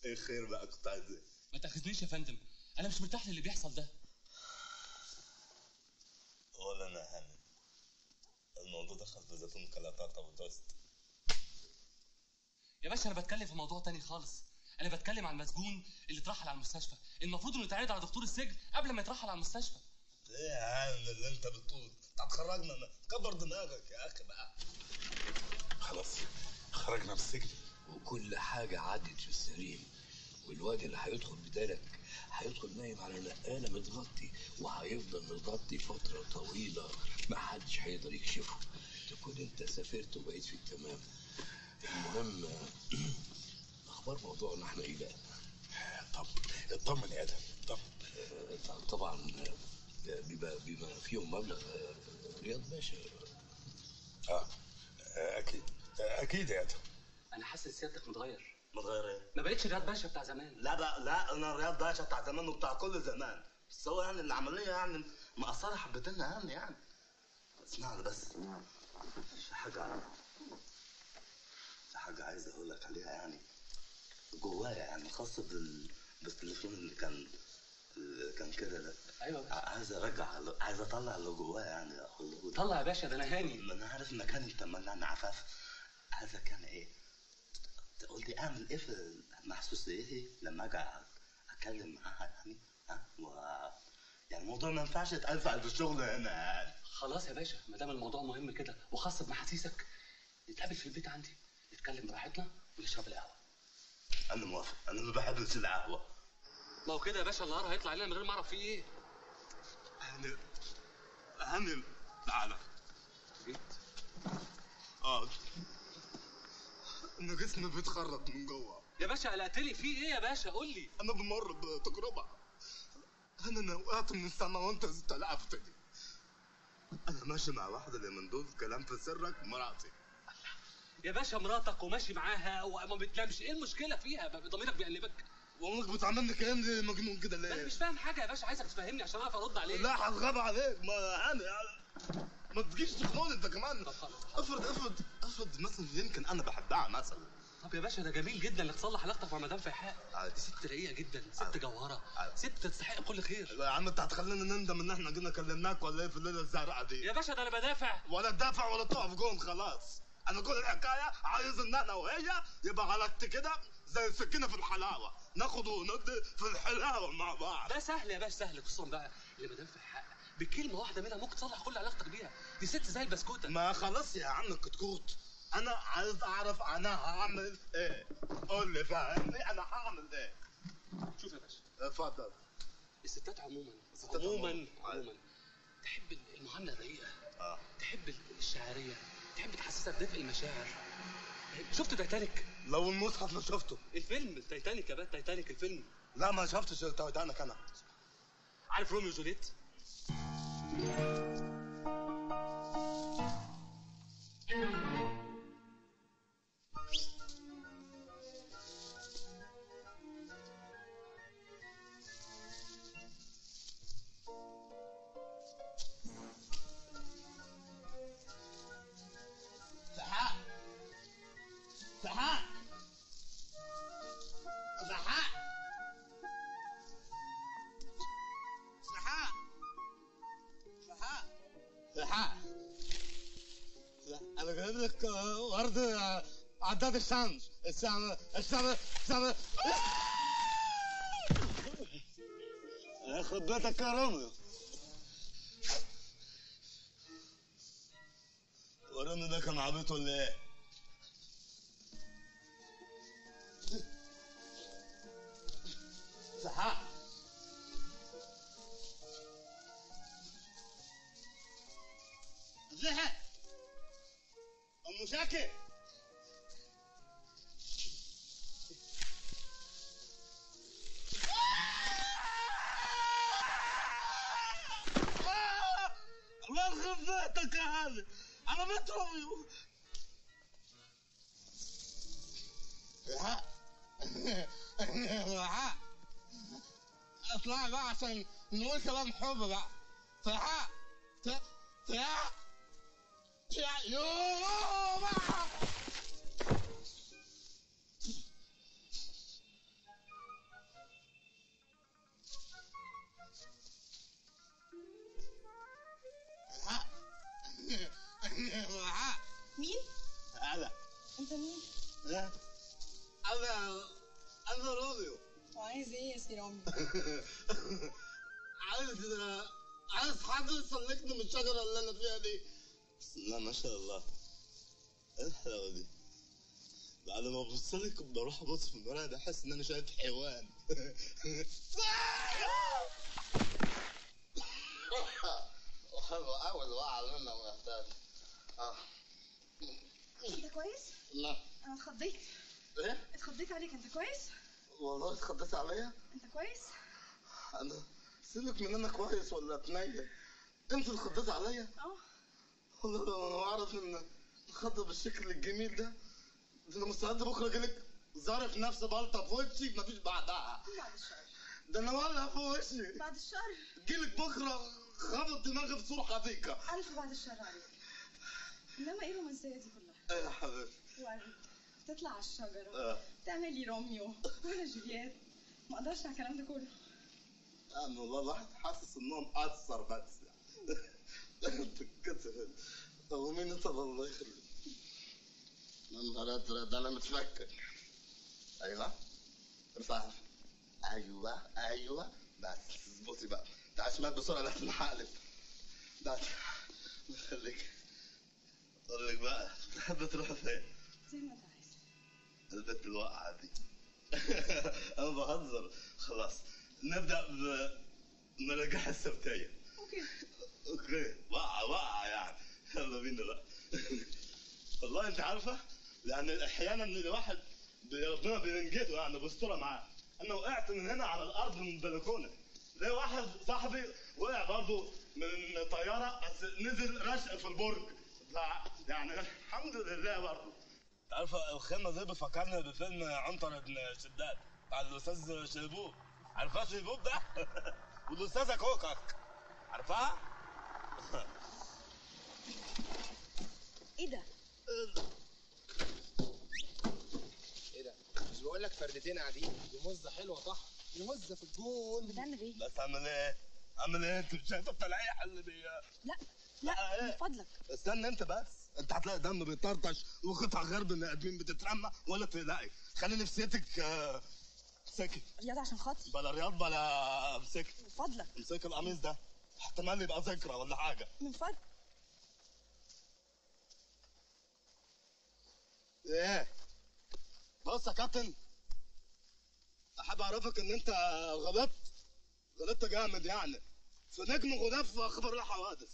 ايه خير بقى كنت عايز ايه ما تاخذنيش يا فندم انا مش مرتاح للي بيحصل ده ولا انا هاني الموضوع دخل في زيتون كلاطاطا ودوست يا باشا انا بتكلم في موضوع تاني خالص انا بتكلم عن المسجون اللي اترحل على المستشفى المفروض انه يتعرض على دكتور السجن قبل ما يترحل على المستشفى ايه يا عم اللي انت بتقول هتخرجنا من- كبر دماغك يا اخي بقى خلاص خرجنا من السجن وكل حاجة عدت في السليم والواد اللي هيدخل بدالك هيدخل نايم على نقالة متغطي وهيفضل متغطي فترة طويلة ما حدش هيقدر يكشفه تكون انت سافرت وبقيت في التمام المهم اخبار موضوعنا احنا ايه بقى؟ طب اطمن يا ادم طب آه، طبعا آه، بما بما فيهم مبلغ آه، رياض باشا اه آه، اكيد آه، اكيد يا ادم انا حاسس سيادتك متغير متغير ايه ما بقتش رياض باشا بتاع زمان لا بقى لا انا رياض باشا بتاع زمان وبتاع كل زمان بس هو يعني العمليه يعني مقصره حبتين يعني يعني اسمعني بس في حاجه في حاجه عايز اقول لك عليها يعني جوايا يعني خاصه بال... بالتليفون اللي كان اللي كان كده ده ايوه يا باشا عايز ارجع عايز اطلع اللي جوايا يعني اقوله لك. طلع يا باشا ده انا هاني ما انا عارف مكان انت ملان عفاف عايزك كان ايه تقول لي اعمل ايه في محسوسيتي لما اجي اتكلم معاها يعني ها و يعني الموضوع ما ينفعش يتقال في الشغل هنا يعني خلاص يا باشا ما دام الموضوع مهم كده وخاص بمحاسيسك نتقابل في البيت عندي نتكلم براحتنا ونشرب القهوه انا موافق انا ما بحبش القهوه ما هو كده يا باشا النهار هيطلع علينا من غير ما اعرف فيه ايه يعني يعني تعالى جيت اه انا جسمي بيتخرط من جوه يا باشا قلقتني في ايه يا باشا قول لي انا بمر بتجربه انا انا وقعت من السما وانت استلعفتني انا ماشي مع واحده اللي من دول كلام في سرك مراتي يا باشا مراتك وماشي معاها وما بتنامش ايه المشكله فيها ضميرك بيأنبك وامك بتعملني كلام زي مجنون كده ما انا ليه؟ مش فاهم حاجه يا باشا عايزك تفهمني عشان اعرف ارد عليك لا هتغاب عليك ما انا ما تجيش تخنقني انت كمان طب خلاص. افرض افرض افرض مثلا يمكن انا بحبها مثلا طب يا باشا ده جميل جدا انك تصلح علاقتك مع مدام فيحاء عادي. دي ست رقيقه جدا ست عادي. جوهره عادي. ست تستحق كل خير يا عم انت هتخلينا نندم ان احنا جينا كلمناك ولا ايه في الليله الزرقاء دي يا باشا ده انا بدافع ولا تدافع ولا تقف جون خلاص انا كل الحكايه عايز ان انا وهي يبقى علاقتي كده زي السكينه في الحلاوه ناخد وندي في الحلاوه مع بعض ده سهل يا باشا سهل خصوصا بقى اللي مدام فيحاء بكلمه واحده منها ممكن تصلح كل علاقتك بيها دي ست زي البسكوته ما خلاص يا عم كتكوت انا عايز اعرف انا هعمل ايه قول لي فهمني انا هعمل ايه شوف يا باشا اتفضل الستات عموما الستات عموما عموماً. عموما تحب المعامله الرقيقه اه تحب الشعريه تحب تحسسك دفء المشاعر شفت تايتانيك لو المصحف ما شفته الفيلم تايتانيك يا باشا تايتانيك الفيلم لا ما شفتش التايتانيك انا عارف روميو وجوليت سحاء سحاء سحاء سحاء سحاء سحاء انا جايب لك ورد عداد الشمس الشمس الشمس الشمس يخرب بيتك يا روميو وراني ده كان عبيط ولا ايه؟ سحاء زهق ام شاكر الله يخرب بيتك يا هذا انا متروي لا لا اطلع بقى عشان نقول كلام حب بقى صح صح صح يا يوه بقى ها انا انا روميو وعايز ايه يا سي رامي عايز عايز حد يسلكني من الشجره اللي انا فيها دي بسم الله ما شاء الله ايه الحلاوه دي بعد ما ببص لك بروح ابص في المرايه بحس ان انا شايف حيوان حلو قوي الوقعه اللي انا وقعتها دي. اه انت كويس؟ لا انا اتخضيت ايه اتخضيت عليك انت كويس؟ والله اتخضيت عليا انت كويس؟ انا سيبك من انا كويس ولا اتنيل انت اللي خضيت عليا اه والله لو انا اعرف ان الخضه بالشكل الجميل ده ده انا مستعد بكره اجيلك ظارف نفسي بلطه في وشي مفيش بعدها بعد الشر ده انا ولع في وشي بعد الشر جيلك بكره خبط دماغي في سور حديقه الف بعد الشر عليك انما ايه الرومانسيه دي كلها؟ ايه يا حبيبي ورد تطلع على الشجره اه تعمل لي روميو وانا جولييت ما اقدرش على الكلام ده كله انا والله الواحد حاسس انهم اثر بس انت كتر طب مين انت الله يخليك يا نهار ازرق ده انا متفكر ايوه ارفعها ايوه ايوه بس اظبطي بقى تعال شمال بسرعه لحسن هقلب تعال الله يخليك اقول لك بقى تحب تروح فين؟ زي ما انت عايز البت الواقعة دي أنا بهزر خلاص نبدأ بمراجعة السبتية اوكي أوكي واقعة واقعة يعني يلا بينا بقى والله أنت عارفة لأن أحيانا الواحد بي- ربنا بينجده يعني بيسترها معاه أنا وقعت من هنا على الأرض من البلكونة زي واحد صاحبي وقع برضه من طيارة بس نزل رشق في البرج ف- يعني الحمد لله برضه تعرف الخيمة دي بفكرني بفيلم عنتر بن شداد بتاع الأستاذ شيبوب عارفها شيبوب ده؟ والأستاذة كوكك عارفها؟ ايه ده؟ ايه ده؟ مش بقول لك فردتين قاعدين دي مزه حلوه صح؟ دي مزه في الجون بتعمل ايه؟ بس أعمل إيه؟ أعمل إيه؟ أنت مش شايف التلقيح اللي بي لا لا، لا إيه؟ من فضلك استنى أنت بس أنت هتلاقي دم بيطرطش وقطع غرب بني آدمين بتترمى ولا تلاقي خلي نفسيتك آه، سكت رياضة عشان خاطري بلا رياض بلا امسك من فضلك امسك القميص ده احتمال يبقى ذكرى ولا حاجة من فضلك ايه بص يا كابتن احب اعرفك ان انت غلطت غلطت جامد يعني في نجم غلاف في اخبار الحوادث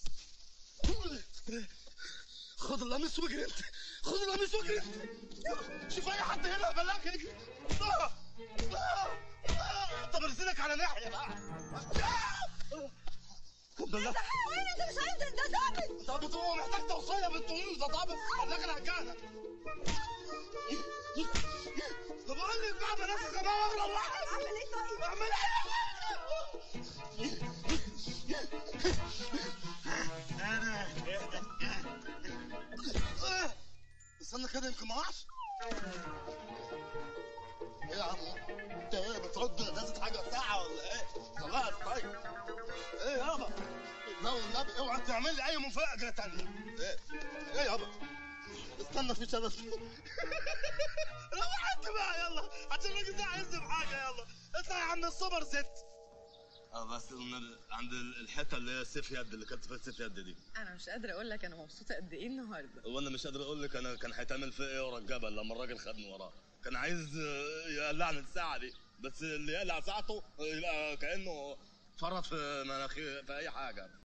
خد القميص واجري انت خد القميص واجري انت شوف اي حد هنا بلاك اجري آه. آه. آه. طب ارسلك على ناحيه بقى بالله وين انت مش عايز انت ثابت طب بتقوم محتاج توصيه بالطموح ده طب خليك الهجانه طب اقول لك بقى بلاش غباوه اغرب واحد اعمل ايه طيب؟ اعمل ايه استنى كده يمكن ما وقعش ايه يا عم انت ايه بترد لازم حاجه ساعه ولا ايه؟ خلاص طيب ايه يابا لا والنبي اوعى تعمل لي اي مفاجاه تانية ايه ايه يابا استنى في شباب روح انت بقى يلا عشان الراجل ده عايزني بحاجه يلا اطلع يا عم السوبر ست اه بس من عند الحته اللي هي سيف يد اللي كانت فيها سيف يد دي انا مش قادره اقول لك انا مبسوطه قد ايه النهارده وانا مش قادر اقول لك انا كان هيتعمل فيا ايه ورا الجبل لما الراجل خدني وراه كان عايز آه، يقلعني الساعه دي بس اللي يقلع ساعته يبقى كانه فرط في مناخير في اي حاجه